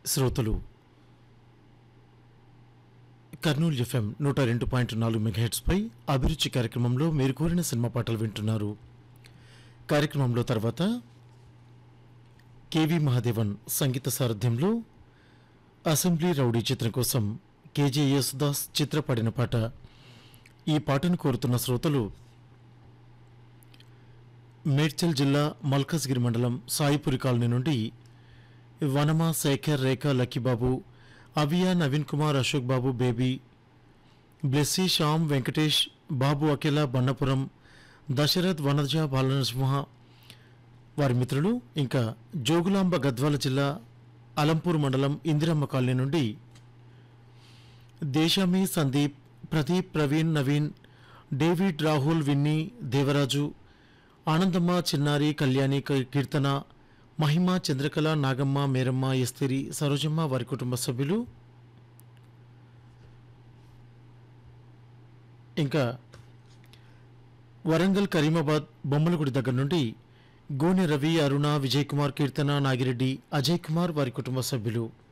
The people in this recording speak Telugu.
శ్రోతలు కర్నూలు ఎఫ్ఎం నూట రెండు పాయింట్ నాలుగు మెగాహెట్స్పై అభిరుచి కార్యక్రమంలో మీరు కోరిన సినిమా పాటలు వింటున్నారు కార్యక్రమంలో తర్వాత కేవి మహాదేవన్ సంగీత సారథ్యంలో అసెంబ్లీ రౌడీ చిత్రం కోసం కేజే యేసుదాస్ చిత్రపడిన పాట ఈ పాటను కోరుతున్న శ్రోతలు మేడ్చల్ జిల్లా మల్కజ్గిరి మండలం సాయిపురి కాలనీ నుండి వనమా శేఖర్ రేఖ లక్కీబాబు అవియా నవీన్ కుమార్ అశోక్ బాబు బేబీ బ్లెస్సీ శ్యామ్ వెంకటేష్ బాబు అఖిల బన్నపురం దశరథ్ వనజ బాలనరసింహ వారి మిత్రులు ఇంకా జోగులాంబ గద్వాల జిల్లా అలంపూర్ మండలం ఇందిరమ్మ కాలనీ నుండి దేశామి సందీప్ ప్రదీప్ ప్రవీణ్ నవీన్ డేవిడ్ రాహుల్ విన్నీ దేవరాజు ఆనందమ్మ చిన్నారి కళ్యాణి క- కీర్తన మహిమ చంద్రకళ నాగమ్మ మేరమ్మ ఎస్తిరి సరోజమ్మ వారి కుటుంబ సభ్యులు ఇంకా వరంగల్ కరీమాబాద్ బొమ్మలగుడి దగ్గర నుండి గోనె రవి అరుణ విజయ్ కుమార్ కీర్తన నాగిరెడ్డి అజయ్ కుమార్ వారి కుటుంబ సభ్యులు